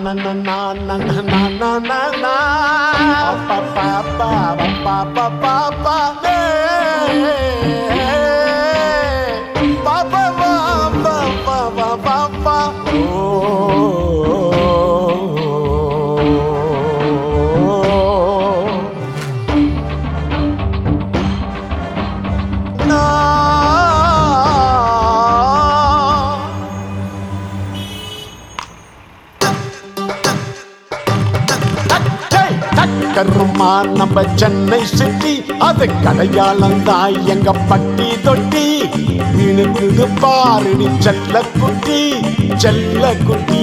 na na na na na na na na na pa pa pa pa pa pa pa pa hey. pa pa pa pa pa pa pa pa oh. No. கருமா நம்ம Chennai city அது கடையாளம் தான் எங்க பட்டி தொட்டி இணுக்குது பாருடி செல்ல குட்டி செல்ல குட்டி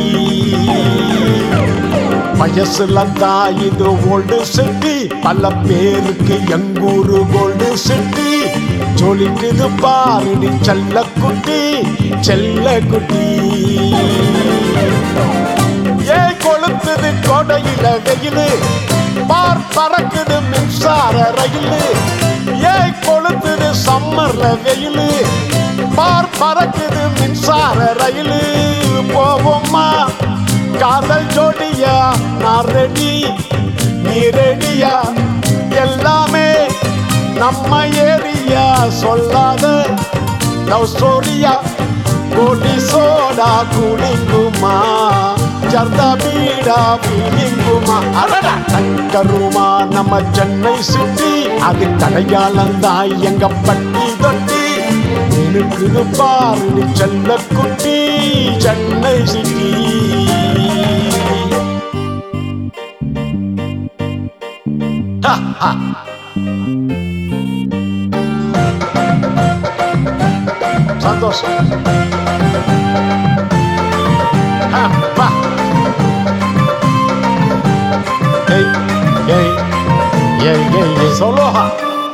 வயசுல தான் இது ஓல்டு சிட்டி பல பேருக்கு எங்கூரு கோல்டு சிட்டி ஜொலிக்குது பாருடி செல்ல குட்டி செல்ல குட்டி ஏன் கொளுத்துது கொடையில வெயிலு பார் பறக்குது மின்சார ரயிலு ஏன் கொளுத்துது சம்மர்ல வெயிலு பார் பறக்குது மின்சார ரயிலு போவோமா காதல் ஜோடியா நான் ரெடி நீ ரெடியா எல்லாமே நம்ம ஏரியா சொல்லாத லவ் ஸ்டோரியா கோடி சோடா குளிங்குமா ஜர்தா பீடா பீலிங்குமா அடடா டக்கருமா நம்ம சென்னை சிட்டி அது கடையாளந்தான் எங்க பட்டி தொட்டி இருக்குது பாருடி செல்ல குட்டி சென்னை சிட்டி Ha ha! சந்தோஷம் அப்பா. ஏய், ஏய், ஏய், ஏய், ஏய், சொல்லுவா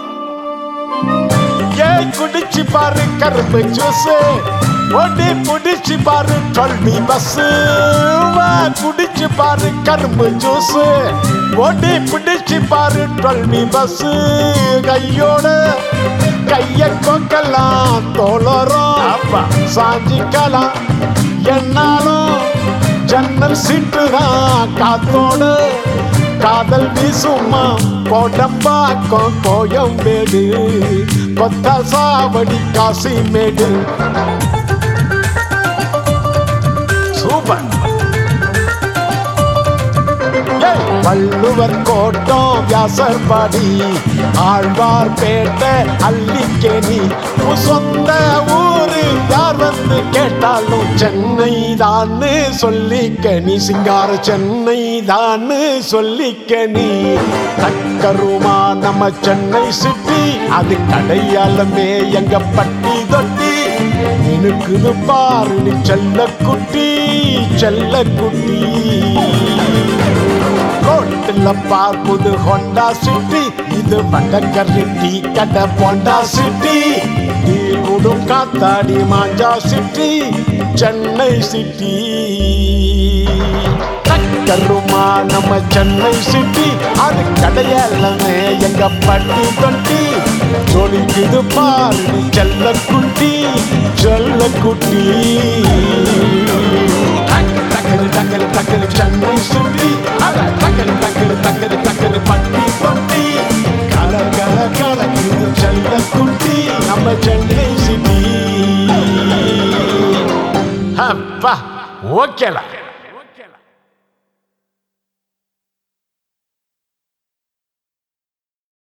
ஏய் குடிச்சு பாரு கரும்பு ஜூஸ் ஒடி புடிச்சு பாரு டுவெல்வி பஸ் வா குடிச்சு பாரு கரும்பு ஜூஸ் ஒடி புடிச்சு பாரு டுவெல்வி பஸ் கையோட கைய கொக்கலாம் தோழரும் அப்பா சாஞ்சிக்கலாம் என்னாலும் ஜன்னல் சீட்டு தான் காத்தோடு காதல் வீசுமா கோடம்பாக்கம் கோயம்பேடு கொத்தா சாவடி காசிமேடு சூப்பர் ஏய், வள்ளுவர் கோட்டம் வியாசர்பாடி ஆழ்வார் பேட்டை அள்ளிக்கேணி உன் சொந்த ஊரு யார் வந்து கேட்டாலும் சென்னை தான்னு சொல்லிக்க நீ சிங்கார சென்னை தான்னு சொல்லிக்க நீ தக்கருமா நம்ம சென்னை சிட்டி அது கடையாளமே எங்க பட்டி தொட்டி நினுக்குது பாரு நீ செல்ல குட்டி செல்ல குட்டி ரோட்டுல பார்க்குது ஹோண்டா சிட்டி இது வடக்கரை டீ கடை போண்டா சிட்டி டீ குடும் காத்தாடி மாஞ்சா சிட்டி சென்னை சிட்டி கருமா நம்ம சென்னை சிட்டி அது கடையல்லமே எங்க பட்டி தொட்டி சொல்லிக்குது பாரு நீ செல்ல குட்டி செல்ல குட்டி டக்கரு டக்கரு டக்கரு சென்னை சுட்டி அட டக்கரு டக்கரு டக்கரு டக்கரு பட்டி தொட்டி கல கல கலக்குது செல்ல குட்டி நம்ம சென்னை சிட்டி அப்பா ஓகேடா